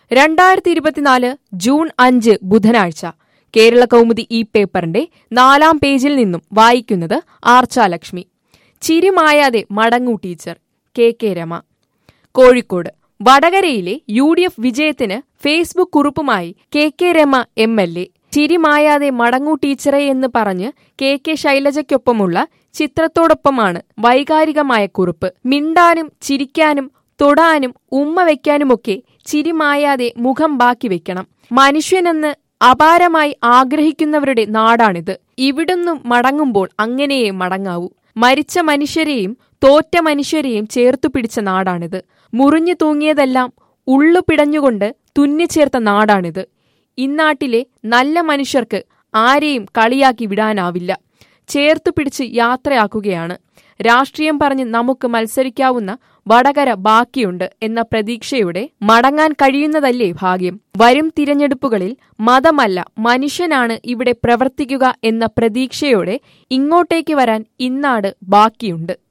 രണ്ടായിരത്തി ഇരുപത്തിനാല് ജൂൺ അഞ്ച് ബുധനാഴ്ച കേരള കൗമുദി ഈ പേപ്പറിന്റെ നാലാം പേജിൽ നിന്നും വായിക്കുന്നത് ആർച്ചാലക്ഷ്മി ചിരിമായാതെ മടങ്ങൂ teacher K K Rema Kozhikode വടകരയിലെ യു ഡി എഫ് വിജയത്തിന് ഫേസ്ബുക്ക് കുറിപ്പുമായി K K Rema M L A ചിരിമായാതെ മടങ്ങൂ ടീച്ചറെ എന്ന് പറഞ്ഞ് കെ കെ ശൈലജയ്ക്കൊപ്പമുള്ള ചിത്രത്തോടൊപ്പമാണ് വൈകാരികമായ കുറിപ്പ് മിണ്ടാനും ചിരിക്കാനും തൊടാനും ഉമ്മ വയ്ക്കാനുമൊക്കെ ചിരിമായാതെ മുഖം ബാക്കി വെക്കണം മനുഷ്യനെന്ന് അപാരമായി ആഗ്രഹിക്കുന്നവരുടെ നാടാണിത് ഇവിടുന്നും മടങ്ങുമ്പോൾ അങ്ങനെയേ മടങ്ങാവൂ മരിച്ച മനുഷ്യരെയും തോറ്റ മനുഷ്യരെയും ചേർത്തു പിടിച്ച നാടാണിത് മുറിഞ്ഞു തൂങ്ങിയതെല്ലാം ഉള്ളു പിടഞ്ഞുകൊണ്ട് തുന്നിച്ചേർത്ത നാടാണിത് ഇന്നാട്ടിലെ നല്ല മനുഷ്യർക്ക് ആരെയും കളിയാക്കി വിടാനാവില്ല ചേർത്തു പിടിച്ച് യാത്രയാക്കുകയാണ് രാഷ്ട്രീയം പറഞ്ഞ് നമുക്ക് മത്സരിക്കാവുന്ന വടകര ബാക്കിയുണ്ട് എന്ന പ്രതീക്ഷയോടെ മടങ്ങാൻ കഴിയുന്നതല്ലേ ഭാഗ്യം വരും തിരഞ്ഞെടുപ്പുകളിൽ മതമല്ല മനുഷ്യനാണ് ഇവിടെ പ്രവർത്തിക്കുക എന്ന പ്രതീക്ഷയോടെ ഇങ്ങോട്ടേക്ക് വരാൻ ഇന്നാട് ബാക്കിയുണ്ട്